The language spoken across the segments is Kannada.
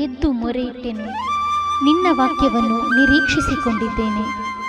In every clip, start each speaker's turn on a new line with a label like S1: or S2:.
S1: ಎದ್ದು ಮೊರೆಯಿಟ್ಟೆನು ನಿನ್ನ ವಾಕ್ಯವನ್ನು ನಿರೀಕ್ಷಿಸಿಕೊಂಡಿದ್ದೇನೆ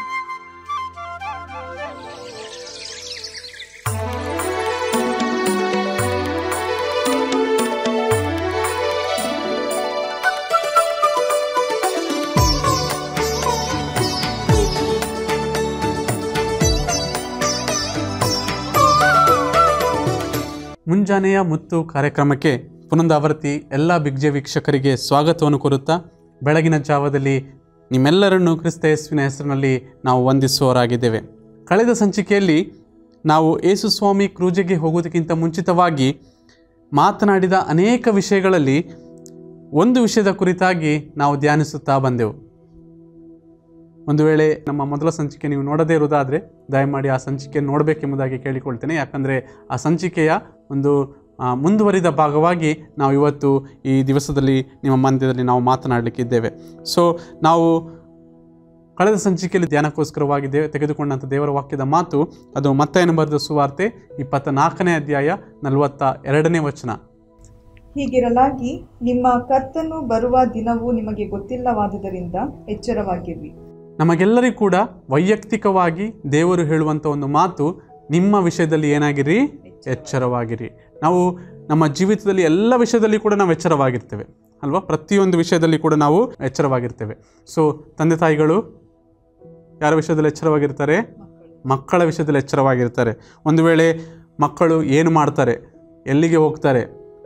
S2: ಮುಂಜಾನೆಯ ಮುತ್ತು ಕಾರ್ಯಕ್ರಮಕ್ಕೆ ಪುನಂದಾವರ್ತಿ ಎಲ್ಲ ಬಿಗ್ಜೆ ವೀಕ್ಷಕರಿಗೆ ಸ್ವಾಗತವನ್ನು ಕೋರುತ್ತಾ ಬೆಳಗಿನ ಜಾವದಲ್ಲಿ ನಿಮ್ಮೆಲ್ಲರನ್ನು ಕ್ರಿಸ್ತ ಯೇಸುವಿನ ಹೆಸರಿನಲ್ಲಿ ನಾವು ವಂದಿಸುವವರಾಗಿದ್ದೇವೆ ಕಳೆದ ಸಂಚಿಕೆಯಲ್ಲಿ ನಾವು ಯೇಸು ಸ್ವಾಮಿ ಕ್ರೂಜೆಗೆ ಹೋಗುವುದಕ್ಕಿಂತ ಮುಂಚಿತವಾಗಿ ಮಾತನಾಡಿದ ಅನೇಕ ವಿಷಯಗಳಲ್ಲಿ ಒಂದು ವಿಷಯದ ಕುರಿತಾಗಿ ನಾವು ಧ್ಯಾನಿಸುತ್ತಾ ಬಂದೆವು ಒಂದು ವೇಳೆ ನಮ್ಮ ಮೊದಲ ಸಂಚಿಕೆ ನೀವು ನೋಡದೇ ಇರುವುದಾದರೆ ದಯಮಾಡಿ ಆ ಸಂಚಿಕೆ ನೋಡಬೇಕೆಂಬುದಾಗಿ ಕೇಳಿಕೊಳ್ತೇನೆ ಯಾಕಂದರೆ ಆ ಸಂಚಿಕೆಯ ಒಂದು ಆ, ಮುಂದುವರಿದ ಭಾಗವಾಗಿ ನಾವು ಇವತ್ತು ಈ ದಿವಸದಲ್ಲಿ ನಿಮ್ಮ ಮಧ್ಯದಲ್ಲಿ ನಾವು ಮಾತನಾಡಲಿಕ್ಕಿದ್ದೇವೆ ಸೊ ನಾವು ಕಳೆದ ಸಂಚಿಕೆಯಲ್ಲಿ ಧ್ಯಾನಕ್ಕೋಸ್ಕರವಾಗಿದ್ದೇವೆ ತೆಗೆದುಕೊಂಡಂಥ ದೇವರ ವಾಕ್ಯದ ಮಾತು ಅದು ಮತ್ತೇನು ಬರೆದ ಸುವಾರ್ತೆ ಇಪ್ಪತ್ತ ನಾಲ್ಕನೇ ಅಧ್ಯಾಯ ನಲವತ್ತ ಎರಡನೇ ವಚನ
S3: ಹೀಗಿರಲಾಗಿ ನಿಮ್ಮ ಕರ್ತನು ಬರುವ ದಿನವು ನಿಮಗೆ ಗೊತ್ತಿಲ್ಲವಾದುದರಿಂದ ಎಚ್ಚರವಾಗಿರ್ರಿ
S2: ನಮಗೆಲ್ಲರಿಗೂ ಕೂಡ ವೈಯಕ್ತಿಕವಾಗಿ ದೇವರು ಹೇಳುವಂಥ ಒಂದು ಮಾತು ನಿಮ್ಮ ವಿಷಯದಲ್ಲಿ ಏನಾಗಿರಿ ಎಚ್ಚರವಾಗಿರಿ ನಾವು ನಮ್ಮ ಜೀವಿತದಲ್ಲಿ ಎಲ್ಲ ವಿಷಯದಲ್ಲಿ ಕೂಡ ನಾವು ಎಚ್ಚರವಾಗಿರ್ತೇವೆ ಅಲ್ವಾ ಪ್ರತಿಯೊಂದು ವಿಷಯದಲ್ಲಿ ಕೂಡ ನಾವು ಎಚ್ಚರವಾಗಿರ್ತೇವೆ ಸೊ ತಂದೆ ತಾಯಿಗಳು ಯಾರ ವಿಷಯದಲ್ಲಿ ಎಚ್ಚರವಾಗಿರ್ತಾರೆ ಮಕ್ಕಳ ವಿಷಯದಲ್ಲಿ ಎಚ್ಚರವಾಗಿರ್ತಾರೆ ಒಂದು ವೇಳೆ ಮಕ್ಕಳು ಏನು ಮಾಡ್ತಾರೆ ಎಲ್ಲಿಗೆ ಹೋಗ್ತಾರೆ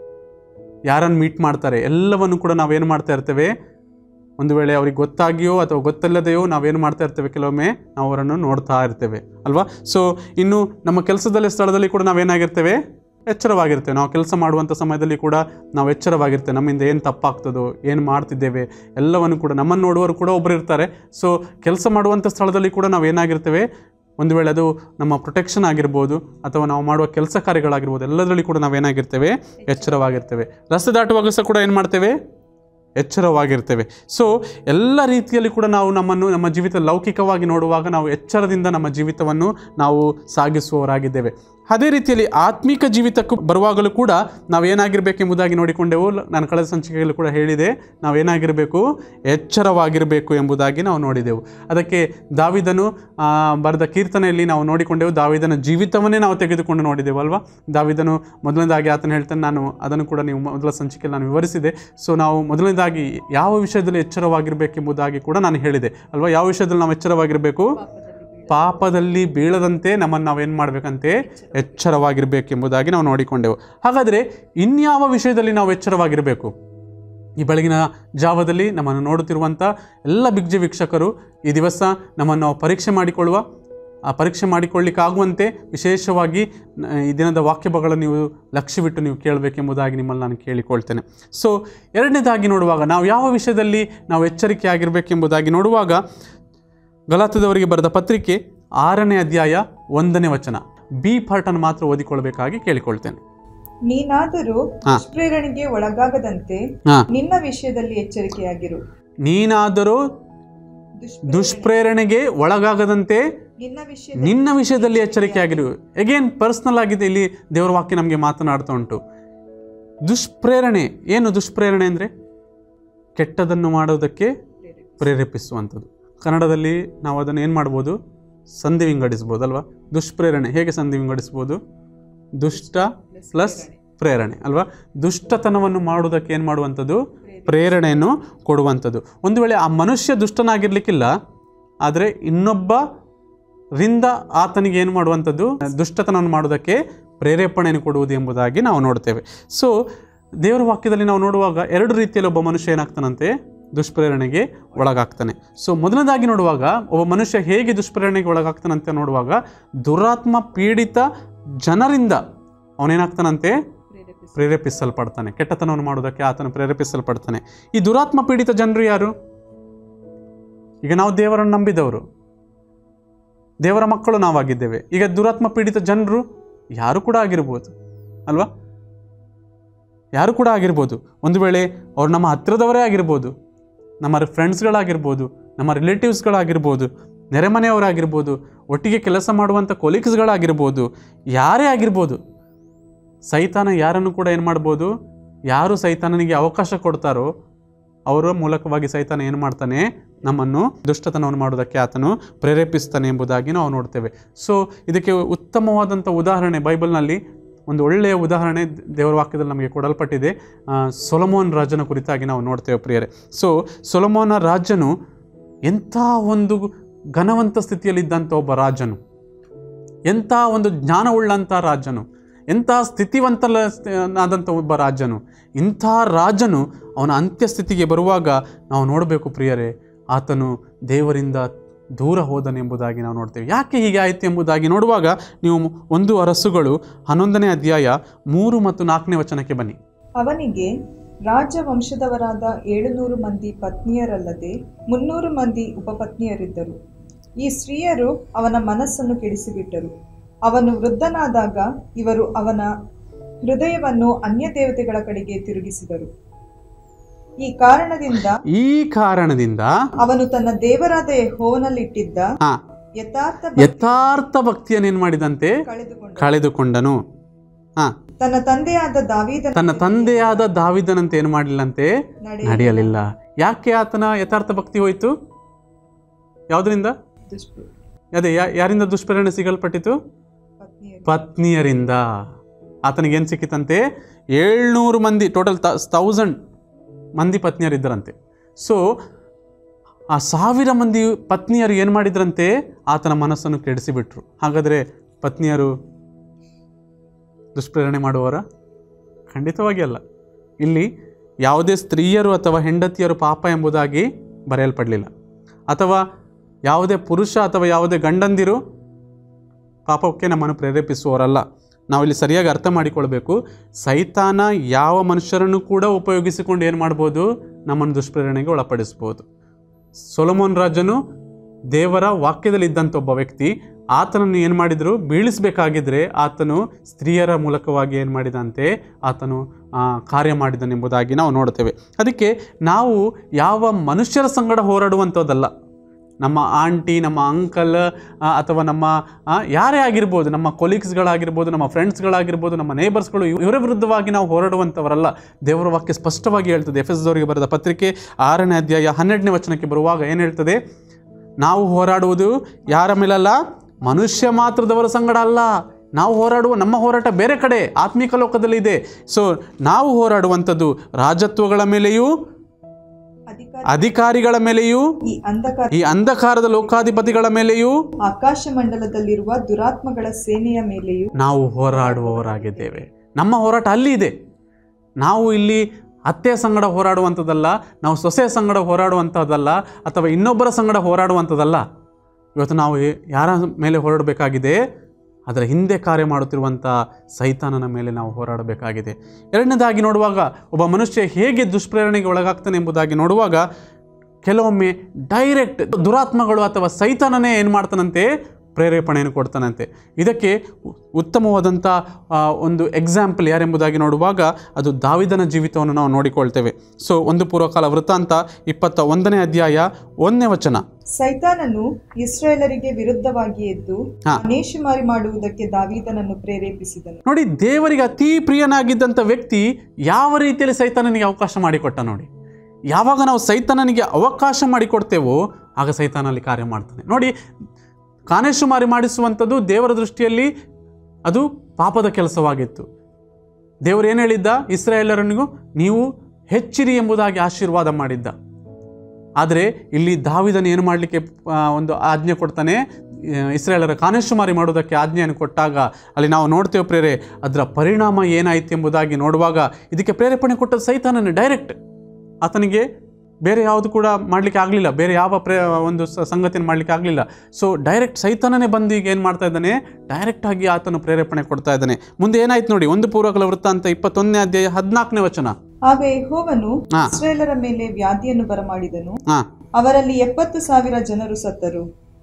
S2: ಯಾರನ್ನು ಮೀಟ್ ಮಾಡ್ತಾರೆ ಎಲ್ಲವನ್ನು ಕೂಡ ನಾವೇನು ಮಾಡ್ತಾ ಇರ್ತೇವೆ ಒಂದು ವೇಳೆ ಅವ್ರಿಗೆ ಗೊತ್ತಾಗಿಯೋ ಅಥವಾ ಗೊತ್ತಿಲ್ಲದೆಯೋ ನಾವೇನು ಮಾಡ್ತಾ ಇರ್ತೇವೆ ಕೆಲವೊಮ್ಮೆ ನಾವು ಅವರನ್ನು ನೋಡ್ತಾ ಇರ್ತೇವೆ ಅಲ್ವಾ ಸೊ ಇನ್ನು ನಮ್ಮ ಕೆಲಸದಲ್ಲಿ ಸ್ಥಳದಲ್ಲಿ ಕೂಡ ನಾವೇನಾಗಿರ್ತೇವೆ ಎಚ್ಚರವಾಗಿರ್ತೇವೆ ನಾವು ಕೆಲಸ ಮಾಡುವಂಥ ಸಮಯದಲ್ಲಿ ಕೂಡ ನಾವು ಎಚ್ಚರವಾಗಿರ್ತೇವೆ ನಮ್ಮಿಂದ ಏನು ತಪ್ಪಾಗ್ತದೋ ಏನು ಮಾಡ್ತಿದ್ದೇವೆ ಎಲ್ಲವನ್ನು ಕೂಡ ನಮ್ಮನ್ನು ನೋಡುವವರು ಕೂಡ ಒಬ್ಬರು ಇರ್ತಾರೆ ಸೊ ಕೆಲಸ ಮಾಡುವಂಥ ಸ್ಥಳದಲ್ಲಿ ಕೂಡ ನಾವು ಏನಾಗಿರ್ತೇವೆ ಒಂದು ವೇಳೆ ಅದು ನಮ್ಮ ಪ್ರೊಟೆಕ್ಷನ್ ಆಗಿರ್ಬೋದು ಅಥವಾ ನಾವು ಮಾಡುವ ಕೆಲಸ ಕಾರ್ಯಗಳಾಗಿರ್ಬೋದು ಎಲ್ಲದರಲ್ಲಿ ಕೂಡ ನಾವೇನಾಗಿರ್ತೇವೆ ಎಚ್ಚರವಾಗಿರ್ತೇವೆ ರಸ್ತೆ ದಾಟುವಾಗ ಸಹ ಕೂಡ ಏನು ಮಾಡ್ತೇವೆ ಎಚ್ಚರವಾಗಿರ್ತೇವೆ ಸೊ ಎಲ್ಲ ರೀತಿಯಲ್ಲಿ ಕೂಡ ನಾವು ನಮ್ಮನ್ನು ನಮ್ಮ ಜೀವಿತ ಲೌಕಿಕವಾಗಿ ನೋಡುವಾಗ ನಾವು ಎಚ್ಚರದಿಂದ ನಮ್ಮ ಜೀವಿತವನ್ನು ನಾವು ಸಾಗಿಸುವವರಾಗಿದ್ದೇವೆ ಅದೇ ರೀತಿಯಲ್ಲಿ ಆತ್ಮಿಕ ಜೀವಿತಕ್ಕೂ ಬರುವಾಗಲೂ ಕೂಡ ನಾವೇನಾಗಿರಬೇಕೆಂಬುದಾಗಿ ನೋಡಿಕೊಂಡೆವು ಲ- ನಾನು ಕಳೆದ ಸಂಚಿಕೆಯಲ್ಲಿ ಕೂಡ ಹೇಳಿದೆ ನಾವೇನಾಗಿರಬೇಕು ಎಚ್ಚರವಾಗಿರಬೇಕು ಎಂಬುದಾಗಿ ನಾವು ನೋಡಿದೆವು ಅದಕ್ಕೆ ದಾವಿದನು ಆ, ಬರೆದ ಕೀರ್ತನೆಯಲ್ಲಿ ನಾವು ನೋಡಿಕೊಂಡೆವು ದಾವಿದನ ಜೀವಿತವನ್ನೇ ನಾವು ತೆಗೆದುಕೊಂಡು ನೋಡಿದೆವು ಅಲ್ವಾ ದಾವಿದನು ಮೊದಲನೇದಾಗಿ ಆತನು ಹೇಳ್ತಾನೆ ನಾನು ಅದನ್ನು ಕೂಡ ನೀವು ಮೊದಲ ಸಂಚಿಕೆಯಲ್ಲಿ ನಾನು ವಿವರಿಸಿದೆ ಸೊ ನಾವು ಮೊದಲನೇದಾಗಿ ಯಾವ ವಿಷಯದಲ್ಲಿ ಎಚ್ಚರವಾಗಿರಬೇಕೆಂಬುದಾಗಿ ಕೂಡ ನಾನು ಹೇಳಿದೆ ಅಲ್ವಾ ಯಾವ ವಿಷಯದಲ್ಲಿ ನಾವು ಎಚ್ಚರವಾಗಿರಬೇಕು ಪಾಪದಲ್ಲಿ ಬೀಳದಂತೆ ನಮ್ಮನ್ನು ನಾವೇನು ಮಾಡಬೇಕಂತೆ ಎಚ್ಚರವಾಗಿರಬೇಕೆಂಬುದಾಗಿ ನಾವು ನೋಡಿಕೊಂಡೆವು ಹಾಗಾದರೆ ಇನ್ಯಾವ ವಿಷಯದಲ್ಲಿ ನಾವು ಎಚ್ಚರವಾಗಿರಬೇಕು ಈ ಬೆಳಗಿನ ಜಾವದಲ್ಲಿ ನಮ್ಮನ್ನು ನೋಡುತ್ತಿರುವಂಥ ಎಲ್ಲ ಬಿಗ್ಜೆ ವೀಕ್ಷಕರು ಈ ದಿವಸ ನಮ್ಮನ್ನು ನಾವು ಪರೀಕ್ಷೆ ಮಾಡಿಕೊಳ್ಳುವ ಆ ಪರೀಕ್ಷೆ ಮಾಡಿಕೊಳ್ಳಿಕ್ಕಾಗುವಂತೆ ವಿಶೇಷವಾಗಿ ನ- ಈ ದಿನದ ವಾಕ್ಯಗಳನ್ನು ನೀವು ಲಕ್ಷ್ಯವಿಟ್ಟು ನೀವು ಕೇಳಬೇಕೆಂಬುದಾಗಿ ನಿಮ್ಮಲ್ಲಿ ನಾನು ಕೇಳಿಕೊಳ್ತೇನೆ ಸೊ ಎರಡನೇದಾಗಿ ನೋಡುವಾಗ ನಾವು ಯಾವ ವಿಷಯದಲ್ಲಿ ನಾವು ಎಚ್ಚರಿಕೆ ಆಗಿರಬೇಕೆಂಬುದಾಗಿ ನೋಡುವಾಗ ಗಲಾತದವರಿಗೆ ಬರೆದ ಪತ್ರಿಕೆ ಆರನೇ ಅಧ್ಯಾಯ ಒಂದನೇ ವಚನ ಬಿ ಪಾರ್ಟನ್ನು ಮಾತ್ರ ಓದಿಕೊಳ್ಬೇಕಾಗಿ ಕೇಳಿಕೊಳ್ತೇನೆ
S3: ನೀನಾದರೂ
S2: ಹಾ.
S3: ದುಷ್ಪ್ರೇರಣೆಗೆ ಒಳಗಾಗದಂತೆ
S2: ಹಾಂ
S3: ನಿನ್ನ ವಿಷಯದಲ್ಲಿ ಎಚ್ಚರಿಕೆಯಾಗಿರು
S2: ನೀನಾದರೂ
S3: ದುಷ್ಪ್ರೇರಣೆ
S2: ದುಷ್ಪ್ರೇರಣೆಗೆ ಒಳಗಾಗದಂತೆ
S3: ನಿನ್ನ ವಿಷಯ
S2: ನಿನ್ನ ವಿಷಯದಲ್ಲಿ ಎಚ್ಚರಿಕೆಯಾಗಿರು ಎಗೇನ್ ಪರ್ಸ್ನಲ್ ಆಗಿದೆ ಇಲ್ಲಿ ದೇವರ ವಾಕ್ಯ ನಮಗೆ ಮಾತನಾಡ್ತಾ ಉಂಟು ದುಷ್ಪ್ರೇರಣೆ ಏನು ದುಷ್ಪ್ರೇರಣೆ ಅಂದರೆ ಕೆಟ್ಟದನ್ನು ಮಾಡೋದಕ್ಕೆ ಪ್ರೇರೇಪಿಸುವಂಥದ್ದು ಕನ್ನಡದಲ್ಲಿ ನಾವು ಅದನ್ನು ಏನು ಮಾಡ್ಬೋದು ಸಂಧಿ ವಿಂಗಡಿಸ್ಬೋದು ಅಲ್ವಾ ದುಷ್ಪ್ರೇರಣೆ ಹೇಗೆ ಸಂಧಿ ವಿಂಗಡಿಸ್ಬೋದು ದುಷ್ಟ ಪ್ಲಸ್ ಪ್ರೇರಣೆ ಅಲ್ವಾ ದುಷ್ಟತನವನ್ನು ಮಾಡುವುದಕ್ಕೆ ಏನು ಮಾಡುವಂಥದ್ದು ಪ್ರೇರಣೆಯನ್ನು ಕೊಡುವಂಥದ್ದು ಒಂದು ವೇಳೆ ಆ ಮನುಷ್ಯ ದುಷ್ಟನಾಗಿರ್ಲಿಕ್ಕಿಲ್ಲ ಆದರೆ ಇನ್ನೊಬ್ಬ ರಿಂದ ಆತನಿಗೆ ಏನು ಮಾಡುವಂಥದ್ದು ದುಷ್ಟತನವನ್ನು ಮಾಡುವುದಕ್ಕೆ ಪ್ರೇರೇಪಣೆಯನ್ನು ಕೊಡುವುದು ಎಂಬುದಾಗಿ ನಾವು ನೋಡ್ತೇವೆ ಸೊ ದೇವರ ವಾಕ್ಯದಲ್ಲಿ ನಾವು ನೋಡುವಾಗ ಎರಡು ರೀತಿಯಲ್ಲಿ ಒಬ್ಬ ಮನುಷ್ಯ ಏನಾಗ್ತಾನಂತೆ ದುಷ್ಪ್ರೇರಣೆಗೆ ಒಳಗಾಗ್ತಾನೆ ಸೊ ಮೊದಲನೇದಾಗಿ ನೋಡುವಾಗ ಒಬ್ಬ ಮನುಷ್ಯ ಹೇಗೆ ದುಷ್ಪ್ರೇರಣೆಗೆ ಒಳಗಾಗ್ತಾನಂತೆ ನೋಡುವಾಗ ದುರಾತ್ಮ ಪೀಡಿತ ಜನರಿಂದ ಅವನೇನಾಗ್ತಾನಂತೆ ಪ್ರೇರೇಪಿಸಲ್ಪಡ್ತಾನೆ ಕೆಟ್ಟತನವನ್ನು ಮಾಡುವುದಕ್ಕೆ ಆತನು ಪ್ರೇರೇಪಿಸಲ್ಪಡ್ತಾನೆ ಈ ದುರಾತ್ಮ ಪೀಡಿತ ಜನರು ಯಾರು ಈಗ ನಾವು ದೇವರನ್ನು ನಂಬಿದವರು ದೇವರ ಮಕ್ಕಳು ನಾವಾಗಿದ್ದೇವೆ ಈಗ ದುರಾತ್ಮ ಪೀಡಿತ ಜನರು ಯಾರು ಕೂಡ ಆಗಿರ್ಬೋದು ಅಲ್ವಾ ಯಾರು ಕೂಡ ಆಗಿರ್ಬೋದು ಒಂದು ವೇಳೆ ಅವ್ರು ನಮ್ಮ ಹತ್ತಿರದವರೇ ಆಗಿರ್ಬೋದು ನಮ್ಮ ಫ್ರೆಂಡ್ಸ್ಗಳಾಗಿರ್ಬೋದು ನಮ್ಮ ರಿಲೇಟಿವ್ಸ್ಗಳಾಗಿರ್ಬೋದು ನೆರೆಮನೆಯವರಾಗಿರ್ಬೋದು ಒಟ್ಟಿಗೆ ಕೆಲಸ ಮಾಡುವಂಥ ಕೊಲೀಗ್ಸ್ಗಳಾಗಿರ್ಬೋದು ಯಾರೇ ಆಗಿರ್ಬೋದು ಸೈತಾನ ಯಾರನ್ನು ಕೂಡ ಏನು ಮಾಡ್ಬೋದು ಯಾರು ಸೈತಾನನಿಗೆ ಅವಕಾಶ ಕೊಡ್ತಾರೋ ಅವರ ಮೂಲಕವಾಗಿ ಸೈತಾನ ಏನು ಮಾಡ್ತಾನೆ ನಮ್ಮನ್ನು ದುಷ್ಟತನವನ್ನು ಮಾಡೋದಕ್ಕೆ ಆತನು ಪ್ರೇರೇಪಿಸ್ತಾನೆ ಎಂಬುದಾಗಿ ನಾವು ನೋಡ್ತೇವೆ ಸೊ ಇದಕ್ಕೆ ಉತ್ತಮವಾದಂಥ ಉದಾಹರಣೆ ಬೈಬಲ್ನಲ್ಲಿ ಒಂದು ಒಳ್ಳೆಯ ಉದಾಹರಣೆ ದೇವರ ವಾಕ್ಯದಲ್ಲಿ ನಮಗೆ ಕೊಡಲ್ಪಟ್ಟಿದೆ ಆ, ಸೊಲೊಮೋನ್ ರಾಜನ ಕುರಿತಾಗಿ ನಾವು ನೋಡ್ತೇವೆ ಪ್ರಿಯರೇ ಸೊ ಸೊಲೊಮೋನ ರಾಜನು ಎಂಥ ಒಂದು ಘನವಂತ ಸ್ಥಿತಿಯಲ್ಲಿದ್ದಂಥ ಒಬ್ಬ ರಾಜನು ಎಂಥ ಒಂದು ಜ್ಞಾನವುಳ್ಳಂಥ ರಾಜನು ಎಂಥ ಸ್ಥಿತಿವಂತನಾದಂಥ ಒಬ್ಬ ರಾಜನು ಇಂಥ ರಾಜನು ಅವನ ಅಂತ್ಯಸ್ಥಿತಿಗೆ ಬರುವಾಗ ನಾವು ನೋಡಬೇಕು ಪ್ರಿಯರೇ ಆತನು ದೇವರಿಂದ ದೂರ ಹೋದನೆಂಬುದಾಗಿ ನಾವು ನೋಡ್ತೇವೆ ಯಾಕೆ ಹೀಗೆ ಆಯಿತು ಎಂಬುದಾಗಿ ನೋಡುವಾಗ ನೀವು ಒಂದು ಅರಸುಗಳು ಹನ್ನೊಂದನೇ ಅಧ್ಯಾಯ ಮೂರು ಮತ್ತು ನಾಲ್ಕನೇ ವಚನಕ್ಕೆ ಬನ್ನಿ
S3: ಅವನಿಗೆ ರಾಜವಂಶದವರಾದ ಏಳುನೂರು ಮಂದಿ ಪತ್ನಿಯರಲ್ಲದೆ ಮುನ್ನೂರು ಮಂದಿ ಉಪಪತ್ನಿಯರಿದ್ದರು ಈ ಸ್ತ್ರೀಯರು ಅವನ ಮನಸ್ಸನ್ನು ಕೆಡಿಸಿಬಿಟ್ಟರು ಅವನು ವೃದ್ಧನಾದಾಗ ಇವರು ಅವನ ಹೃದಯವನ್ನು ಅನ್ಯ ದೇವತೆಗಳ ಕಡೆಗೆ ತಿರುಗಿಸಿದರು ಈ ಕಾರಣದಿಂದ
S2: ಈ ಕಾರಣದಿಂದ
S3: ಅವನು ತನ್ನ ದೇವರಾದ ಯೆಹೋವನಲ್ಲಿಟ್ಟಿದ್ದ
S2: ಆ
S3: ಯಥಾರ್ಥ
S2: ಯಥಾರ್ಥ ಭಕ್ತಿಯನ್ನು ಏನು ಮಾಡಿದಂತೆ
S3: ಕಳೆದುಕೊಂಡ
S2: ಕಳೆದುಕೊಂಡನು ಹಾಂ
S3: ತನ್ನ ತಂದೆಯಾದ ದಾವೀದನ
S2: ತನ್ನ ತಂದೆಯಾದ ದಾವಿದನಂತೆ ಏನು ಮಾಡಲಿಲ್ಲಂತೆ
S3: ನಡೆಯ
S2: ನಡೆಯಲಿಲ್ಲ ಯಾಕೆ ಆತನ ಯಥಾರ್ಥ ಭಕ್ತಿ ಹೋಯಿತು ಯಾವುದರಿಂದ
S3: ದುಷ್ಪ್ರ-
S2: ಅದೇ ಯಾ ಯಾರಿಂದ ದುಷ್ಪ್ರೇರಣೆ ಸಿಗಲ್ಪಟ್ಟಿತು
S3: ಪತ್ನಿಯರು
S2: ಪತ್ನಿಯರಿಂದ ಆತನಿಗೆ ಏನು ಸಿಕ್ಕಿತಂತೆ ಏಳ್ನೂರು ಮಂದಿ ಟೋಟಲ್ ತೌಸಂಡ್ ಮಂದಿ ಪತ್ನಿಯರಿದ್ದರಂತೆ ಸೊ ಆ ಸಾವಿರ ಮಂದಿ ಪತ್ನಿಯರು ಏನು ಮಾಡಿದ್ರಂತೆ ಆತನ ಮನಸ್ಸನ್ನು ಕೆಡಿಸಿಬಿಟ್ರು ಹಾಗಾದರೆ ಪತ್ನಿಯರು ದುಷ್ಪ್ರೇರಣೆ ಮಾಡುವವರ ಖಂಡಿತವಾಗಿ ಅಲ್ಲ ಇಲ್ಲಿ ಯಾವುದೇ ಸ್ತ್ರೀಯರು ಅಥವಾ ಹೆಂಡತಿಯರು ಪಾಪ ಎಂಬುದಾಗಿ ಬರೆಯಲ್ಪಡಲಿಲ್ಲ ಅಥವಾ ಯಾವುದೇ ಪುರುಷ ಅಥವಾ ಯಾವುದೇ ಗಂಡಂದಿರು ಪಾಪಕ್ಕೆ ನಮ್ಮನ್ನು ಪ್ರೇರೇಪಿಸುವವರಲ್ಲ ನಾವಿಲ್ಲಿ ಸರಿಯಾಗಿ ಅರ್ಥ ಮಾಡಿಕೊಳ್ಬೇಕು ಸೈತಾನ ಯಾವ ಮನುಷ್ಯರನ್ನು ಕೂಡ ಉಪಯೋಗಿಸಿಕೊಂಡು ಏನು ಮಾಡ್ಬೋದು ನಮ್ಮನ್ನು ದುಷ್ಪ್ರೇರಣೆಗೆ ಒಳಪಡಿಸ್ಬೋದು ಸೊಲಮೋನ್ ರಾಜನು ದೇವರ ವಾಕ್ಯದಲ್ಲಿ ಇದ್ದಂಥ ಒಬ್ಬ ವ್ಯಕ್ತಿ ಆತನನ್ನು ಏನು ಮಾಡಿದರು ಬೀಳಿಸಬೇಕಾಗಿದ್ದರೆ ಆತನು ಸ್ತ್ರೀಯರ ಮೂಲಕವಾಗಿ ಏನು ಮಾಡಿದಂತೆ ಆತನು ಆ, ಕಾರ್ಯ ಮಾಡಿದನೆಂಬುದಾಗಿ ನಾವು ನೋಡ್ತೇವೆ ಅದಕ್ಕೆ ನಾವು ಯಾವ ಮನುಷ್ಯರ ಸಂಗಡ ಹೋರಾಡುವಂಥದ್ದಲ್ಲ ನಮ್ಮ ಆಂಟಿ ನಮ್ಮ ಅಂಕಲ್ ಆ, ಅಥವಾ ನಮ್ಮ ಆ, ಯಾರೇ ಆಗಿರ್ಬೋದು ನಮ್ಮ ಕೊಲೀಗ್ಸ್ಗಳಾಗಿರ್ಬೋದು ನಮ್ಮ ಫ್ರೆಂಡ್ಸ್ಗಳಾಗಿರ್ಬೋದು ನಮ್ಮ ನೇಬರ್ಸ್ಗಳು ಇವ್- ಇವರ ವಿರುದ್ಧವಾಗಿ ನಾವು ಹೋರಾಡುವಂಥವರಲ್ಲ ದೇವರ ವಾಕ್ಯ ಸ್ಪಷ್ಟವಾಗಿ ಹೇಳ್ತದೆ ಎಫ್ ಎಸ್ ದವರಿಗೆ ಬರೆದ ಪತ್ರಿಕೆ ಆರನೇ ಅಧ್ಯಾಯ ಹನ್ನೆರಡನೇ ವಚನಕ್ಕೆ ಬರುವಾಗ ಏನು ಹೇಳ್ತದೆ ನಾವು ಹೋರಾಡುವುದು ಯಾರ ಮೇಲಲ್ಲ ಮನುಷ್ಯ ಮಾತ್ರದವರ ಸಂಗಡ ಅಲ್ಲ ನಾವು ಹೋರಾಡುವ ನಮ್ಮ ಹೋರಾಟ ಬೇರೆ ಕಡೆ ಆತ್ಮಿಕ ಲೋಕದಲ್ಲಿ ಇದೆ ಸೊ ನಾವು ಹೋರಾಡುವಂಥದ್ದು ರಾಜತ್ವಗಳ ಮೇಲೆಯೂ
S3: ಅಧಿಕಾರ
S2: ಅಧಿಕಾರಿಗಳ ಮೇಲೆಯೂ
S3: ಈ ಅಂಧಕಾರ
S2: ಈ ಅಂಧಕಾರದ ಲೋಕಾಧಿಪತಿಗಳ ಮೇಲೆಯೂ
S3: ಆಕಾಶ ಮಂಡಲದಲ್ಲಿರುವ ದುರಾತ್ಮಗಳ ಸೇನೆಯ ಮೇಲೆಯೂ
S2: ನಾವು ಹೋರಾಡುವವರಾಗಿದ್ದೇವೆ ನಮ್ಮ ಹೋರಾಟ ಅಲ್ಲಿ ಇದೆ ನಾವು ಇಲ್ಲಿ ಅತ್ತೆಯ ಸಂಗಡ ಹೋರಾಡುವಂಥದ್ದಲ್ಲ ನಾವು ಸೊಸೆಯ ಸಂಗಡ ಹೋರಾಡುವಂಥದ್ದಲ್ಲ ಅಥವಾ ಇನ್ನೊಬ್ಬರ ಸಂಗಡ ಹೋರಾಡುವಂಥದ್ದಲ್ಲ ಇವತ್ತು ನಾವು ಏ- ಯಾರ ಮೇಲೆ ಹೋರಾಡಬೇಕಾಗಿದೆ ಅದರ ಹಿಂದೆ ಕಾರ್ಯ ಮಾಡುತ್ತಿರುವಂಥ ಸೈತಾನನ ಮೇಲೆ ನಾವು ಹೋರಾಡಬೇಕಾಗಿದೆ ಎರಡನೇದಾಗಿ ನೋಡುವಾಗ ಒಬ್ಬ ಮನುಷ್ಯ ಹೇಗೆ ದುಷ್ಪ್ರೇರಣೆಗೆ ಒಳಗಾಗ್ತಾನೆ ಎಂಬುದಾಗಿ ನೋಡುವಾಗ ಕೆಲವೊಮ್ಮೆ ಡೈರೆಕ್ಟ್ ದುರಾತ್ಮಗಳು ಅಥವಾ ಸೈತಾನನೇ ಏನು ಮಾಡ್ತಾನಂತೆ ಪ್ರೇರೇಪಣೆಯನ್ನು ಕೊಡ್ತಾನಂತೆ ಇದಕ್ಕೆ ಉ- ಉತ್ತಮವಾದಂಥ ಆ, ಒಂದು ಎಕ್ಸಾಂಪಲ್ ಯಾರೆಂಬುದಾಗಿ ನೋಡುವಾಗ ಅದು ದಾವಿದನ ಜೀವಿತವನ್ನು ನಾವು ನೋಡಿಕೊಳ್ತೇವೆ ಸೊ ಒಂದು ಪೂರ್ವಕಾಲ ವೃತ್ತಾಂತ ಇಪ್ಪತ್ತ ಒಂದನೇ ಅಧ್ಯಾಯ ಒಂದನೇ ವಚನ
S3: ಸೈತಾನನು ಇಸ್ರಾಯೇಲರಿಗೆ ವಿರುದ್ಧವಾಗಿ ಎದ್ದು
S2: ಹಾ.
S3: ನೇಷುಮಾರಿ ಮಾಡುವುದಕ್ಕೆ ದಾವೀದನನ್ನು ಪ್ರೇರೇಪಿಸಿದನು
S2: ನೋಡಿ ದೇವರಿಗೆ ಅತಿ ಪ್ರಿಯನಾಗಿದ್ದಂಥ ವ್ಯಕ್ತಿ ಯಾವ ರೀತಿಯಲ್ಲಿ ಸೈತಾನನಿಗೆ ಅವಕಾಶ ಮಾಡಿಕೊಟ್ಟ ನೋಡಿ ಯಾವಾಗ ನಾವು ಸೈತಾನನಿಗೆ ಅವಕಾಶ ಮಾಡಿಕೊಡ್ತೇವೋ ಆಗ ಸೈತಾನಲ್ಲಿ ಕಾರ್ಯ ಮಾಡ್ತಾನೆ ನೋಡಿ ಕಾನೇಶುಮಾರಿ ಮಾಡಿಸುವಂಥದ್ದು ದೇವರ ದೃಷ್ಟಿಯಲ್ಲಿ ಅದು ಪಾಪದ ಕೆಲಸವಾಗಿತ್ತು ದೇವರು ಏನು ಹೇಳಿದ್ದ ಇಸ್ರಾಯೇಲರನಿಗೂ ನೀವು ಹೆಚ್ಚಿರಿ ಎಂಬುದಾಗಿ ಆಶೀರ್ವಾದ ಮಾಡಿದ್ದ ಆದರೆ ಇಲ್ಲಿ ದಾವಿದನು ಏನು ಮಾಡಲಿಕ್ಕೆ ಒಂದು ಆಜ್ಞೆ ಕೊಡ್ತಾನೆ ಆ, ಇಸ್ರಾಯೇಲರ ಕಾನೇಶುಮಾರಿ ಮಾಡೋದಕ್ಕೆ ಆಜ್ಞೆಯನ್ನು ಕೊಟ್ಟಾಗ ಅಲ್ಲಿ ನಾವು ನೋಡ್ತೇವೆ ಪ್ರೇರೆ ಅದರ ಪರಿಣಾಮ ಏನಾಯಿತು ಎಂಬುದಾಗಿ ನೋಡುವಾಗ ಇದಕ್ಕೆ ಪ್ರೇರೇಪಣೆ ಕೊಟ್ಟದ್ದು ಸೈತಾನನೇ ಡೈರೆಕ್ಟ್ ಆತನಿಗೆ ಬೇರೆ ಯಾವುದು ಕೂಡ ಮಾಡಲಿಕ್ಕೆ ಆಗಲಿಲ್ಲ ಬೇರೆ ಯಾವ ಪ್ರೇ ಒಂದು ಸ- ಸಂಗತಿಯನ್ನು ಮಾಡಲಿಕ್ಕೆ ಆಗಲಿಲ್ಲ ಸೊ ಡೈರೆಕ್ಟ್ ಸೈತಾನನೇ ಬಂದು ಈಗ ಏನು ಮಾಡ್ತಾ ಇದ್ದಾನೆ ಡೈರೆಕ್ಟಾಗಿ ಆತನು ಪ್ರೇರೇಪಣೆ ಕೊಡ್ತಾ ಇದ್ದಾನೆ ಮುಂದೆ ಏನಾಯ್ತು ನೋಡಿ ಒಂದು ಪೂರ್ವಕಲ ವೃತ್ತಾಂತ ಇಪ್ಪತ್ತೊಂದನೇ ಅಧ್ಯಾಯ ಹದಿನಾಲ್ಕನೇ ವಚನ
S3: ಆಗ ಯೆಹೋವನು
S2: ಹಾ.
S3: ಇಸ್ರಾಯೇಲರ ಮೇಲೆ ವ್ಯಾಧಿಯನ್ನು ಬರಮಾಡಿದನು
S2: ಹಾಂ
S3: ಅವರಲ್ಲಿ ಎಪ್ಪತ್ತು ಸಾವಿರ ಜನರು ಸತ್ತರು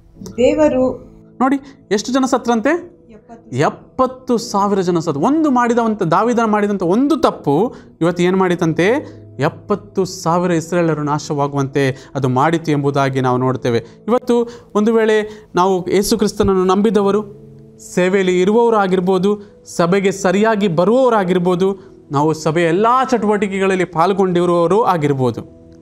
S3: ದೇವರು
S2: ನೋಡಿ ಎಷ್ಟು ಜನ ಸತ್ರಂತೆ
S3: ಎಪ್ಪತ್ತು
S2: ಎಪ್ಪತ್ತು ಸಾವಿರ ಜನ ಸತ್ ಒಂದು ಮಾಡಿದಂಥ ದಾವಿದನ ಮಾಡಿದಂಥ ಒಂದು ತಪ್ಪು ಇವತ್ತು ಏನು ಮಾಡಿತಂತೆ ಎಪ್ಪತ್ತು ಸಾವಿರ ಇಸ್ರೇಲರು ನಾಶವಾಗುವಂತೆ ಅದು ಮಾಡಿತು ಎಂಬುದಾಗಿ ನಾವು ನೋಡ್ತೇವೆ ಇವತ್ತು ಒಂದು ವೇಳೆ ನಾವು ಯೇಸು ಕ್ರಿಸ್ತನನ್ನು ನಂಬಿದವರು ಸೇವೆಯಲ್ಲಿ ಇರುವವರು ಆಗಿರ್ಬೋದು ಸಭೆಗೆ ಸರಿಯಾಗಿ ಬರುವವರಾಗಿರ್ಬೋದು ನಾವು ಸಭೆಯ ಎಲ್ಲ ಚಟುವಟಿಕೆಗಳಲ್ಲಿ ಪಾಲ್ಗೊಂಡಿರುವವರು ಆಗಿರ್ಬೋದು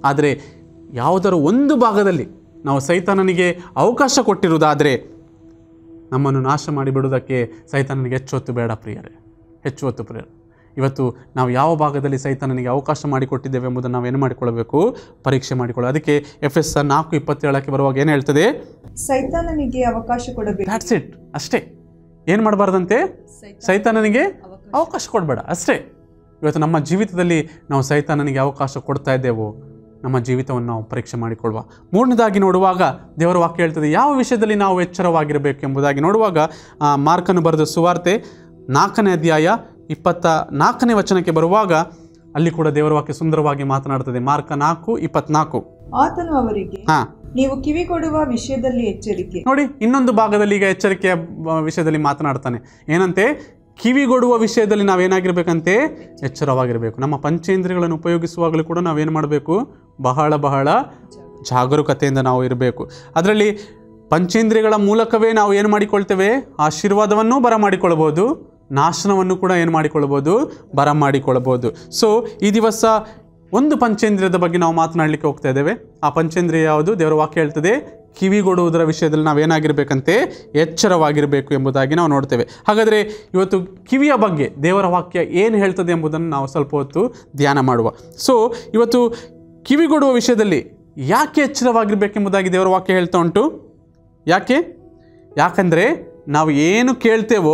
S2: ಆದರೆ ಯಾವುದರ ಒಂದು ಭಾಗದಲ್ಲಿ ನಾವು ಸೈತಾನನಿಗೆ ಅವಕಾಶ ಕೊಟ್ಟಿರುವುದಾದರೆ ನಮ್ಮನ್ನು ನಾಶ ಮಾಡಿಬಿಡುವುದಕ್ಕೆ ಸೈತಾನನಿಗೆ ಹೆಚ್ಚು ಹೊತ್ತು ಬೇಡ ಪ್ರಿಯರೇ ಹೆಚ್ಚು ಹೊತ್ತು ಪ್ರಿಯರು ಇವತ್ತು ನಾವು ಯಾವ ಭಾಗದಲ್ಲಿ ಸೈತಾನನಿಗೆ ಅವಕಾಶ ಮಾಡಿಕೊಟ್ಟಿದ್ದೇವೆ ಎಂಬುದನ್ನು ನಾವು ಏನು ಮಾಡಿಕೊಳ್ಳಬೇಕು ಪರೀಕ್ಷೆ ಮಾಡಿಕೊಳ್ಳೋ ಅದಕ್ಕೆ ಎಫ್ ಎಸ್ ನಾಲ್ಕು ಇಪ್ಪತ್ತೇಳಕ್ಕೆ ಬರುವಾಗ ಏನು ಹೇಳ್ತದೆ
S3: ಸೈತಾನನಿಗೆ ಅವಕಾಶ ಕೊಡಬೇಕು
S2: ದ್ಯಾಟ್ಸ್ ಇಟ್ ಅಷ್ಟೇ ಏನು ಮಾಡಬಾರ್ದಂತೆ ಸೈತಾನನಿಗೆ ಅವಕಾಶ ಕೊಡಬೇಡ ಅಷ್ಟೇ ಇವತ್ತು ನಮ್ಮ ಜೀವಿತದಲ್ಲಿ ನಾವು ಸೈತಾನನಿಗೆ ಅವಕಾಶ ಕೊಡ್ತಾ ಇದ್ದೇವೋ ನಮ್ಮ ಜೀವಿತವನ್ನು ನಾವು ಪರೀಕ್ಷೆ ಮಾಡಿಕೊಳ್ಳುವ ಮೂರನೇದಾಗಿ ನೋಡುವಾಗ ದೇವರ ವಾಕ್ಯ ಹೇಳ್ತದೆ ಯಾವ ವಿಷಯದಲ್ಲಿ ನಾವು ಎಚ್ಚರವಾಗಿರಬೇಕು ಎಂಬುದಾಗಿ ನೋಡುವಾಗ ಆ, ಮಾರ್ಕನು ಬರೆದ ಸುವಾರ್ತೆ ನಾಲ್ಕನೇ ಅಧ್ಯಾಯ ಇಪ್ಪತ್ತ ನಾಲ್ಕನೇ ವಚನಕ್ಕೆ ಬರುವಾಗ ಅಲ್ಲಿ ಕೂಡ ದೇವರ ವಾಕ್ಯ ಸುಂದರವಾಗಿ ಮಾತನಾಡ್ತದೆ ಮಾರ್ಕ ನಾಲ್ಕು ಇಪ್ಪತ್ನಾಲ್ಕು
S3: ಆತನು ಅವರಿಗೆ
S2: ಹಾಂ
S3: ನೀವು ಕಿವಿಗೊಡುವ ವಿಷಯದಲ್ಲಿ ಎಚ್ಚರಿಕೆ
S2: ನೋಡಿ ಇನ್ನೊಂದು ಭಾಗದಲ್ಲಿ ಈಗ ಎಚ್ಚರಿಕೆಯ ಬ- ವಿಷಯದಲ್ಲಿ ಮಾತನಾಡ್ತಾನೆ ಏನಂತೆ ಕಿವಿಗೊಡುವ ವಿಷಯದಲ್ಲಿ ನಾವೇನಾಗಿರ್ಬೇಕಂತೆ ಎಚ್ಚರವಾಗಿರಬೇಕು ನಮ್ಮ ಪಂಚೇಂದ್ರಿಯಗಳನ್ನು ಉಪಯೋಗಿಸುವಾಗಲೂ ಕೂಡ ನಾವೇನು ಮಾಡಬೇಕು ಬಹಳ ಬಹಳ ಜಾಗರೂಕತೆಯಿಂದ ನಾವು ಇರಬೇಕು ಅದರಲ್ಲಿ ಪಂಚೇಂದ್ರಿಯಗಳ ಮೂಲಕವೇ ನಾವು ಏನು ಮಾಡಿಕೊಳ್ತೇವೆ ಆಶೀರ್ವಾದವನ್ನು ಬರ ಮಾಡಿಕೊಳ್ಬೋದು ನಾಶನವನ್ನು ಕೂಡ ಏನು ಮಾಡಿಕೊಳ್ಬೋದು ಬರ ಮಾಡಿಕೊಳ್ಬೋದು ಸೊ ಈ ದಿವಸ ಒಂದು ಪಂಚೇಂದ್ರಿಯದ ಬಗ್ಗೆ ನಾವು ಮಾತನಾಡಲಿಕ್ಕೆ ಹೋಗ್ತಾ ಇದ್ದೇವೆ ಆ ಪಂಚೇಂದ್ರಿಯ ಯಾವುದು ದೇವರ ವಾಕ್ಯ ಹೇಳ್ತದೆ ಕಿವಿಗೊಡುವುದರ ವಿಷಯದಲ್ಲಿ ನಾವೇನಾಗಿರ್ಬೇಕಂತೆ ಎಚ್ಚರವಾಗಿರಬೇಕು ಎಂಬುದಾಗಿ ನಾವು ನೋಡ್ತೇವೆ ಹಾಗಾದರೆ ಇವತ್ತು ಕಿವಿಯ ಬಗ್ಗೆ ದೇವರ ವಾಕ್ಯ ಏನು ಹೇಳ್ತದೆ ಎಂಬುದನ್ನು ನಾವು ಸ್ವಲ್ಪ ಹೊತ್ತು ಧ್ಯಾನ ಮಾಡುವ ಸೊ ಇವತ್ತು ಕಿವಿಗೊಡುವ ವಿಷಯದಲ್ಲಿ ಯಾಕೆ ಎಚ್ಚರವಾಗಿರ್ಬೇಕೆಂಬುದಾಗಿ ದೇವರ ವಾಕ್ಯ ಹೇಳ್ತಾ ಉಂಟು ಯಾಕೆ ಯಾಕಂದರೆ ನಾವು ಏನು ಕೇಳ್ತೇವೋ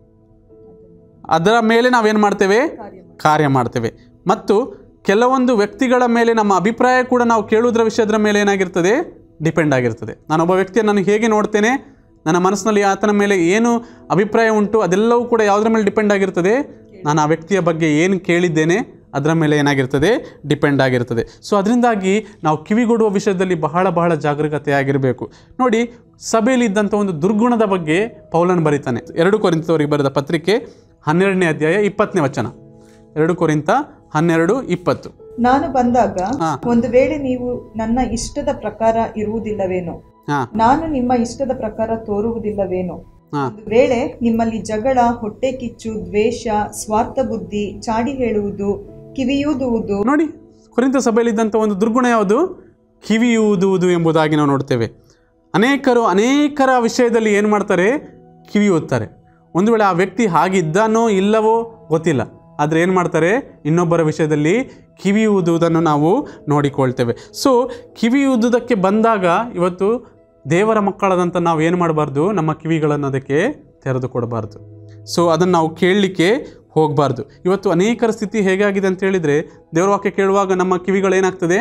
S2: ಅದರ ಮೇಲೆ ನಾವೇನು ಮಾಡ್ತೇವೆ ಕಾರ್ಯ ಮಾಡ್ತೇವೆ ಮತ್ತು ಕೆಲವೊಂದು ವ್ಯಕ್ತಿಗಳ ಮೇಲೆ ನಮ್ಮ ಅಭಿಪ್ರಾಯ ಕೂಡ ನಾವು ಕೇಳುವುದರ ವಿಷಯದ ಮೇಲೆ ಏನಾಗಿರ್ತದೆ ಡಿಪೆಂಡ್ ಆಗಿರ್ತದೆ ನಾನೊಬ್ಬ ವ್ಯಕ್ತಿಯನ್ನು ನಾನು ಹೇಗೆ ನೋಡ್ತೇನೆ ನನ್ನ ಮನಸ್ಸಿನಲ್ಲಿ ಆತನ ಮೇಲೆ ಏನು ಅಭಿಪ್ರಾಯ ಉಂಟು ಅದೆಲ್ಲವೂ ಕೂಡ ಯಾವುದರ ಮೇಲೆ ಡಿಪೆಂಡ್ ಆಗಿರ್ತದೆ ನಾನು ಆ ವ್ಯಕ್ತಿಯ ಬಗ್ಗೆ ಏನು ಕೇಳಿದ್ದೇನೆ ಅದರ ಮೇಲೆ ಏನಾಗಿರ್ತದೆ ಡಿಪೆಂಡ್ ಆಗಿರ್ತದೆ ಸೊ ಅದರಿಂದಾಗಿ ನಾವು ಕಿವಿಗೊಡುವ ವಿಷಯದಲ್ಲಿ ಬಹಳ ಬಹಳ ಜಾಗರೂಕತೆಯಾಗಿರಬೇಕು ನೋಡಿ ಸಭೆಯಲ್ಲಿ ಇದ್ದಂಥ ಒಂದು ದುರ್ಗುಣದ ಬಗ್ಗೆ ಪೌಲನ್ ಬರೀತಾನೆ ಎರಡು ಕೊರಿಂತವರಿಗೆ ಬರೆದ ಪತ್ರಿಕೆ ಹನ್ನೆರಡನೇ ಅಧ್ಯಾಯ ಇಪ್ಪತ್ತನೇ ವಚನ ಎರಡು ಕೊರಿಂತ ಹನ್ನೆರಡು ಇಪ್ಪತ್ತು
S3: ನಾನು ಬಂದಾಗ
S2: ಹಾ.
S3: ಒಂದು ವೇಳೆ ನೀವು ನನ್ನ ಇಷ್ಟದ ಪ್ರಕಾರ ಇರುವುದಿಲ್ಲವೇನೋ
S2: ಹಾಂ
S3: ನಾನು ನಿಮ್ಮ ಇಷ್ಟದ ಪ್ರಕಾರ ತೋರುವುದಿಲ್ಲವೇನೋ
S2: ಹಾಂ
S3: ಒಂದು ವೇಳೆ ನಿಮ್ಮಲ್ಲಿ ಜಗಳ ಹೊಟ್ಟೆ ಕಿಚ್ಚು ದ್ವೇಷ ಸ್ವಾರ್ಥ ಬುದ್ಧಿ ಚಾಡಿ ಹೇಳುವುದು ಕಿವಿಯೂದುವುದು
S2: ನೋಡಿ ಕುರಿತ ಸಭೆಯಲ್ಲಿದ್ದಂಥ ಒಂದು ದುರ್ಗುಣ ಯಾವುದು ಕಿವಿಯೂದುವುದು ಎಂಬುದಾಗಿ ನಾವು ನೋಡ್ತೇವೆ ಅನೇಕರು ಅನೇಕರ ವಿಷಯದಲ್ಲಿ ಏನು ಮಾಡ್ತಾರೆ ಕಿವಿ ಓದ್ತಾರೆ ಒಂದು ವೇಳೆ ಆ ವ್ಯಕ್ತಿ ಹಾಗಿದ್ದಾನೋ ಇಲ್ಲವೋ ಗೊತ್ತಿಲ್ಲ ಆದರೆ ಏನು ಮಾಡ್ತಾರೆ ಇನ್ನೊಬ್ಬರ ವಿಷಯದಲ್ಲಿ ಕಿವಿ ಊದುವುದನ್ನು ನಾವು ನೋಡಿಕೊಳ್ತೇವೆ ಸೊ ಕಿವಿ ಊದುವುದಕ್ಕೆ ಬಂದಾಗ ಇವತ್ತು ದೇವರ ಮಕ್ಕಳಾದಂಥ ನಾವು ಏನು ಮಾಡಬಾರ್ದು ನಮ್ಮ ಕಿವಿಗಳನ್ನು ಅದಕ್ಕೆ ತೆರೆದು ಕೊಡಬಾರ್ದು ಸೊ ಅದನ್ನು ನಾವು ಕೇಳಲಿಕ್ಕೆ ಹೋಗಬಾರ್ದು ಇವತ್ತು ಅನೇಕರ ಸ್ಥಿತಿ ಹೇಗಾಗಿದೆ ಅಂತ ಹೇಳಿದರೆ ದೇವರ ವಾಕ್ಯ ಕೇಳುವಾಗ ನಮ್ಮ ಕಿವಿಗಳೇನಾಗ್ತದೆ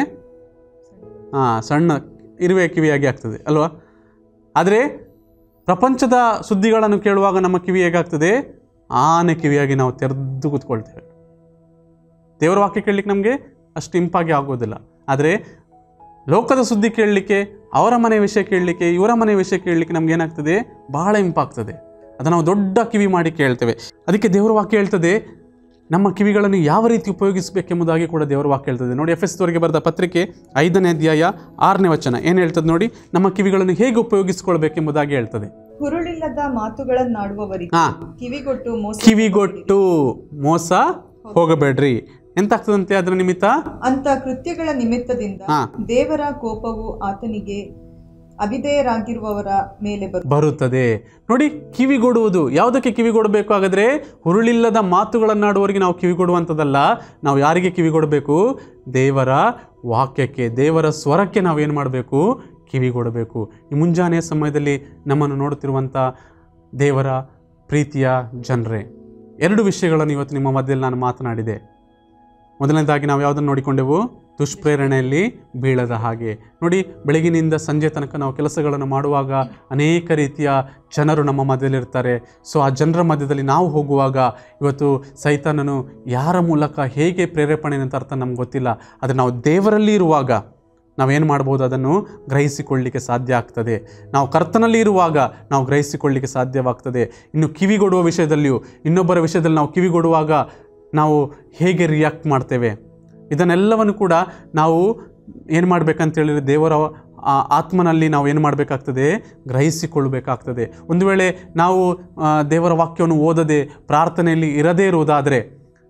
S2: ಹಾಂ ಸಣ್ಣ ಇರುವೆ ಕಿವಿಯಾಗಿ ಆಗ್ತದೆ ಅಲ್ವಾ ಆದರೆ ಪ್ರಪಂಚದ ಸುದ್ದಿಗಳನ್ನು ಕೇಳುವಾಗ ನಮ್ಮ ಕಿವಿ ಹೇಗಾಗ್ತದೆ ಆನೆ ಕಿವಿಯಾಗಿ ನಾವು ತೆರೆದು ಕೂತ್ಕೊಳ್ತೇವೆ ದೇವರ ವಾಕ್ಯ ಕೇಳಲಿಕ್ಕೆ ನಮಗೆ ಅಷ್ಟು ಇಂಪಾಗಿ ಆಗೋದಿಲ್ಲ ಆದರೆ ಲೋಕದ ಸುದ್ದಿ ಕೇಳಲಿಕ್ಕೆ ಅವರ ಮನೆ ವಿಷಯ ಕೇಳಲಿಕ್ಕೆ ಇವರ ಮನೆ ವಿಷಯ ಕೇಳಲಿಕ್ಕೆ ನಮ್ಗೆ ಏನಾಗ್ತದೆ ಬಹಳ ಇಂಪಾಗ್ತದೆ ಅದನ್ನು ನಾವು ದೊಡ್ಡ ಕಿವಿ ಮಾಡಿ ಕೇಳ್ತೇವೆ ಅದಕ್ಕೆ ದೇವರ ವಾಕ್ಯ ಹೇಳ್ತದೆ ನಮ್ಮ ಕಿವಿಗಳನ್ನು ಯಾವ ರೀತಿ ಉಪಯೋಗಿಸಬೇಕೆಂಬುದಾಗಿ ಕೂಡ ದೇವರ ವಾಕ್ಯ ಹೇಳ್ತದೆ ನೋಡಿ ಎಫ್ ಎಸ್ ತವರಿಗೆ ಬರೆದ ಪತ್ರಿಕೆ ಐದನೇ ಅಧ್ಯಾಯ ಆರನೇ ವಚನ ಏನು ಹೇಳ್ತದೆ ನೋಡಿ ನಮ್ಮ ಕಿವಿಗಳನ್ನು ಹೇಗೆ ಉಪಯೋಗಿಸಿಕೊಳ್ಬೇಕೆಂಬುದಾಗಿ ಹೇಳ್ತದೆ
S3: ಹುರುಳಿಲ್ಲದ ಮಾತುಗಳನ್ನಾಡುವವರಿಗೆ
S2: ಹಾಂ
S3: ಕಿವಿಗೊಟ್ಟು ಮೋಸ
S2: ಕಿವಿಗೊಟ್ಟು ಮೋಸ ಹೋಗಬೇಡ್ರಿ ಎಂತಾಗ್ತದಂತೆ ಅದರ ನಿಮಿತ್ತ
S3: ಅಂತ ಕೃತ್ಯಗಳ ನಿಮಿತ್ತದಿಂದ
S2: ಹಾ.
S3: ದೇವರ ಕೋಪವು ಆತನಿಗೆ ಅವಿಧೇಯರಾಗಿರುವವರ ಮೇಲೆ ಬರು
S2: ಬರುತ್ತದೆ ನೋಡಿ ಕಿವಿಗೊಡುವುದು ಯಾವುದಕ್ಕೆ ಕಿವಿಗೊಡಬೇಕು ಹಾಗಾದರೆ ಹುರುಳಿಲ್ಲದ ಮಾತುಗಳನ್ನಾಡುವವರಿಗೆ ನಾವು ಕಿವಿಗೊಡುವಂಥದ್ದಲ್ಲ ನಾವು ಯಾರಿಗೆ ಕಿವಿಗೊಡಬೇಕು ದೇವರ ವಾಕ್ಯಕ್ಕೆ ದೇವರ ಸ್ವರಕ್ಕೆ ನಾವು ಏನು ಮಾಡಬೇಕು ಕಿವಿಗೊಡಬೇಕು ಈ ಮುಂಜಾನೆಯ ಸಮಯದಲ್ಲಿ ನಮ್ಮನ್ನು ನೋಡುತ್ತಿರುವಂಥ ದೇವರ ಪ್ರೀತಿಯ ಜನರೇ ಎರಡು ವಿಷಯಗಳನ್ನು ಇವತ್ತು ನಿಮ್ಮ ಮಧ್ಯದಲ್ಲಿ ನಾನು ಮಾತನಾಡಿದೆ ಮೊದಲನೇದಾಗಿ ನಾವು ಯಾವುದನ್ನು ನೋಡಿಕೊಂಡೆವು ದುಷ್ಪ್ರೇರಣೆಯಲ್ಲಿ ಬೀಳದ ಹಾಗೆ ನೋಡಿ ಬೆಳಗಿನಿಂದ ಸಂಜೆ ತನಕ ನಾವು ಕೆಲಸಗಳನ್ನು ಮಾಡುವಾಗ ಅನೇಕ ರೀತಿಯ ಜನರು ನಮ್ಮ ಮಧ್ಯದಲ್ಲಿರ್ತಾರೆ ಸೊ ಆ ಜನರ ಮಧ್ಯದಲ್ಲಿ ನಾವು ಹೋಗುವಾಗ ಇವತ್ತು ಸೈತಾನನು ಯಾರ ಮೂಲಕ ಹೇಗೆ ಪ್ರೇರೇಪಣೆಯನ್ನು ತರ್ತಾನೆ ನಮ್ಗೆ ಗೊತ್ತಿಲ್ಲ ಆದರೆ ನಾವು ದೇವರಲ್ಲಿ ಇರುವಾಗ ನಾವೇನು ಮಾಡ್ಬೋದು ಅದನ್ನು ಗ್ರಹಿಸಿಕೊಳ್ಳಲಿಕ್ಕೆ ಸಾಧ್ಯ ಆಗ್ತದೆ ನಾವು ಕರ್ತನಲ್ಲಿ ಇರುವಾಗ ನಾವು ಗ್ರಹಿಸಿಕೊಳ್ಳಲಿಕ್ಕೆ ಸಾಧ್ಯವಾಗ್ತದೆ ಇನ್ನು ಕಿವಿಗೊಡುವ ವಿಷಯದಲ್ಲಿಯೂ ಇನ್ನೊಬ್ಬರ ವಿಷಯದಲ್ಲಿ ನಾವು ಕಿವಿಗೊಡುವಾಗ ನಾವು ಹೇಗೆ ರಿಯಾಕ್ಟ್ ಮಾಡ್ತೇವೆ ಇದನ್ನೆಲ್ಲವನ್ನು ಕೂಡ ನಾವು ಏನು ಮಾಡಬೇಕಂತ ಹೇಳಿದರೆ ದೇವರ ಆ ಆತ್ಮನಲ್ಲಿ ನಾವು ಏನು ಮಾಡಬೇಕಾಗ್ತದೆ ಗ್ರಹಿಸಿಕೊಳ್ಳಬೇಕಾಗ್ತದೆ ಒಂದು ವೇಳೆ ನಾವು ಆ, ದೇವರ ವಾಕ್ಯವನ್ನು ಓದದೆ ಪ್ರಾರ್ಥನೆಯಲ್ಲಿ ಇರದೇ ಇರುವುದಾದರೆ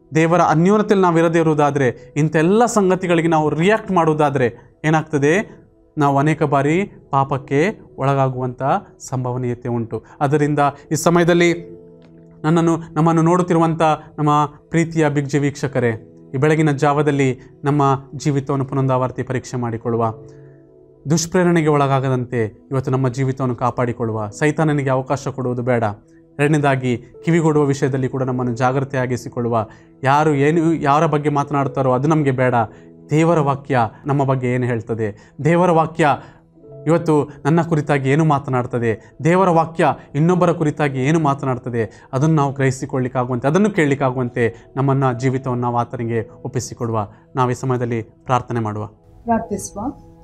S2: ದೇವರ ಅನ್ಯೋನ್ಯತೆಯಲ್ಲಿ ನಾವು ಇರದೇ ಇರುವುದಾದರೆ ಇಂಥೆಲ್ಲ ಸಂಗತಿಗಳಿಗೆ ನಾವು ರಿಯಾಕ್ಟ್ ಮಾಡುವುದಾದರೆ ಏನಾಗ್ತದೆ ನಾವು ಅನೇಕ ಬಾರಿ ಪಾಪಕ್ಕೆ ಒಳಗಾಗುವಂಥ ಸಂಭವನೀಯತೆ ಉಂಟು ಅದರಿಂದ ಈ ಸಮಯದಲ್ಲಿ ನನ್ನನ್ನು ನಮ್ಮನ್ನು ನೋಡುತ್ತಿರುವಂಥ ನಮ್ಮ ಪ್ರೀತಿಯ ಬಿಗ್ಜಿ ವೀಕ್ಷಕರೇ ಈ ಬೆಳಗಿನ ಜಾವದಲ್ಲಿ ನಮ್ಮ ಜೀವಿತವನ್ನು ಪುನರಾವರ್ತಿ ಪರೀಕ್ಷೆ ಮಾಡಿಕೊಳ್ಳುವ ದುಷ್ಪ್ರೇರಣೆಗೆ ಒಳಗಾಗದಂತೆ ಇವತ್ತು ನಮ್ಮ ಜೀವಿತವನ್ನು ಕಾಪಾಡಿಕೊಳ್ಳುವ ಸೈತಾನನಿಗೆ ಅವಕಾಶ ಕೊಡುವುದು ಬೇಡ ಎರಡನೇದಾಗಿ ಕಿವಿಗೊಡುವ ವಿಷಯದಲ್ಲಿ ಕೂಡ ನಮ್ಮನ್ನು ಜಾಗ್ರತೆಯಾಗಿಸಿಕೊಳ್ಳುವ ಯಾರು ಏನು ಯಾರ ಬಗ್ಗೆ ಮಾತನಾಡ್ತಾರೋ ಅದು ನಮಗೆ ಬೇಡ ದೇವರ ವಾಕ್ಯ ನಮ್ಮ ಬಗ್ಗೆ ಏನು ಹೇಳ್ತದೆ ದೇವರ ವಾಕ್ಯ ಇವತ್ತು ನನ್ನ ಕುರಿತಾಗಿ ಏನು ಮಾತನಾಡ್ತದೆ ದೇವರ ವಾಕ್ಯ ಇನ್ನೊಬ್ಬರ ಕುರಿತಾಗಿ ಏನು ಮಾತನಾಡ್ತದೆ ಅದನ್ನು ನಾವು ಗ್ರಹಿಸಿಕೊಳ್ಳಿಕ್ಕಾಗುವಂತೆ ಅದನ್ನು ಕೇಳಲಿಕ್ಕಾಗುವಂತೆ ನಮ್ಮನ್ನು ಜೀವಿತವನ್ನು ನಾವು ಆತನಿಗೆ ಒಪ್ಪಿಸಿಕೊಡುವ ನಾವು ಈ ಸಮಯದಲ್ಲಿ ಪ್ರಾರ್ಥನೆ ಮಾಡುವ
S3: ಪ್ರಾರ್ಥಿಸುವ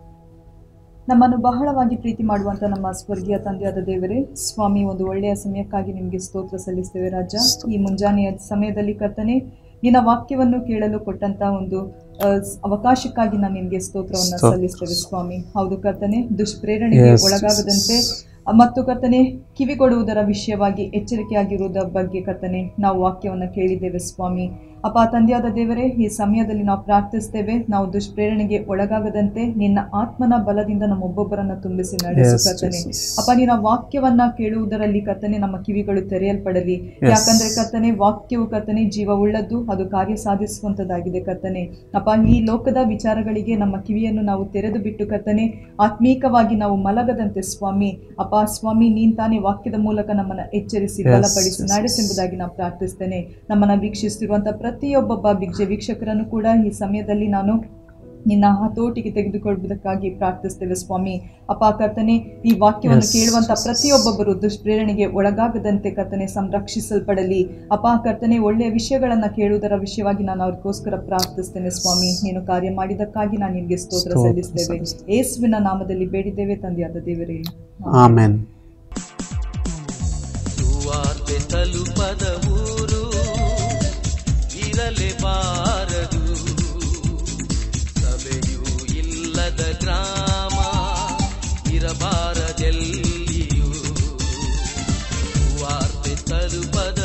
S3: ನಮ್ಮನ್ನು ಬಹಳವಾಗಿ ಪ್ರೀತಿ ಮಾಡುವಂತ ನಮ್ಮ ಸ್ವರ್ಗೀಯ ತಂದೆಯಾದ ದೇವರೇ ಸ್ವಾಮಿ ಒಂದು ಒಳ್ಳೆಯ ಸಮಯಕ್ಕಾಗಿ ನಿಮಗೆ ಸ್ತೋತ್ರ ಸಲ್ಲಿಸ್ತೇವೆ ರಾಜ ಈ ಮುಂಜಾನೆಯ ಸಮಯದಲ್ಲಿ ಕರ್ತನೆ ನಿನ್ನ ವಾಕ್ಯವನ್ನು ಕೇಳಲು ಕೊಟ್ಟಂತ ಒಂದು ಆ, ಸ್- ಅವಕಾಶಕ್ಕಾಗಿ ನಾನು ನಿಮಗೆ ಸ್ತೋತ್ರವನ್ನ
S2: ಸ್ತೋತ್ರ.
S3: ಸಲ್ಲಿಸ್ತೇವೆ ಸ್ವಾಮಿ ಹೌದು ಕರ್ತನೆ ದುಷ್ಪ್ರೇರಣೆಗೆ
S2: Yes.
S3: ಒಳಗಾಗದಂತೆ ಮತ್ತು ಕರ್ತನೆ ಕಿವಿಗೊಡುವುದರ ವಿಷಯವಾಗಿ ಎಚ್ಚರಿಕೆಯಾಗಿರುವುದರ ಬಗ್ಗೆ ಕರ್ತನೆ ನಾವು ವಾಕ್ಯವನ್ನು ಕೇಳಿದ್ದೇವೆ ಸ್ವಾಮಿ ಅಪ್ಪ ತಂದೆಯಾದ ದೇವರೇ ಈ ಸಮಯದಲ್ಲಿ ನಾವು ಪ್ರಾರ್ಥಿಸ್ತೇವೆ ನಾವು ದುಷ್ಪ್ರೇರಣೆಗೆ ಒಳಗಾಗದಂತೆ ನಿನ್ನ ಆತ್ಮನ ಬಲದಿಂದ ನಮ್ಮೊಬ್ಬೊಬ್ಬರನ್ನ ತುಂಬಿಸಿ ನಡೆಸು
S2: Yes,
S3: ಕರ್ತನೆ
S2: Jesus.
S3: ಅಪ್ಪ ನಿನ್ನ ವಾಕ್ಯವನ್ನ ಕೇಳುವುದರಲ್ಲಿ ಕರ್ತನೆ ನಮ್ಮ ಕಿವಿಗಳು ತೆರೆಯಲ್ಪಡಲಿ ಯಾಕಂದ್ರೆ ಕರ್ತನೆ ವಾಕ್ಯವು ಕರ್ತನೆ ಜೀವವುಳ್ಳದ್ದು ಅದು ಕಾರ್ಯ ಸಾಧಿಸುವಂತದ್ದಾಗಿದೆ ಕರ್ತನೆ ಅಪ್ಪ ಈ ಲೋಕದ ವಿಚಾರಗಳಿಗೆ ನಮ್ಮ ಕಿವಿಯನ್ನು ನಾವು ತೆರೆದು ಬಿಟ್ಟು ಕರ್ತನೆ ಆತ್ಮೀಕವಾಗಿ ನಾವು ಮಲಗದಂತೆ ಸ್ವಾಮಿ ಅಪ್ಪ ಸ್ವಾಮಿ ನೀನ್ ತಾನೇ ವಾಕ್ಯದ ಮೂಲಕ ನಮ್ಮನ್ನ ಎಚ್ಚರಿಸಿ
S2: Yes,
S3: ಬಲಪಡಿಸಿ
S2: yes,
S3: ನಡೆಸೆಂಬುದಾಗಿ ನಾವು ಪ್ರಾರ್ಥಿಸ್ತೇನೆ ನಮ್ಮನ್ನ ವೀಕ್ಷಿಸುತ್ತಿರುವಂತಹ ಪ್ರತಿಯೊಬ್ಬೊಬ್ಬ ಬಿಗ್ಜೆ ವೀಕ್ಷಕರನ್ನು ಕೂಡ ಈ ಸಮಯದಲ್ಲಿ ನಾನು ನಿನ್ನ ಹತೋಟಿಗೆ ತೆಗೆದುಕೊಳ್ಳುವುದಕ್ಕಾಗಿ ಪ್ರಾರ್ಥಿಸ್ತೇವೆ ಸ್ವಾಮಿ ಅಪ್ಪ ಕರ್ತನೆ ಈ ವಾಕ್ಯವನ್ನು
S2: Yes.
S3: ಕೇಳುವಂತ ಪ್ರತಿಯೊಬ್ಬೊಬ್ಬರು ದುಷ್ಪ್ರೇರಣೆಗೆ ಒಳಗಾಗದಂತೆ ಕರ್ತನೆ ಸಂರಕ್ಷಿಸಲ್ಪಡಲಿ ಅಪ್ಪ ಕರ್ತನೆ ಒಳ್ಳೆಯ ವಿಷಯಗಳನ್ನ ಕೇಳುವುದರ ವಿಷಯವಾಗಿ ನಾನು ಅವ್ರಿಗೋಸ್ಕರ ಪ್ರಾರ್ಥಿಸ್ತೇನೆ ಸ್ವಾಮಿ ನೀನು ಕಾರ್ಯ ಮಾಡಿದ್ದಕ್ಕಾಗಿ ನಾನು ನಿನಗೆ ಸ್ತೋತ್ರ
S2: ಸ್ತೋತ್ರ
S3: ಸಲ್ಲಿಸ್ತೇವೆ
S2: ಸಲ್ಲಿಸ್ತೇವೆ.
S3: ಯೇಸುವಿನ ನಾಮದಲ್ಲಿ ಬೇಡಿದ್ದೇವೆ ತಂದೆಯಾದ ದೇವರೇ
S2: ಆಮೇನ್
S4: ಸುವಾರ್ತೆ ತಲುಪದ ಊರು ಇರಲೇಬಾರದು ಸಭೆಯೂ ಇಲ್ಲದ ಗ್ರಾಮ ಇರಬಾರದೆಲ್ಲಿಯೂ ಸುವಾರ್ತೆ ತಲುಪದ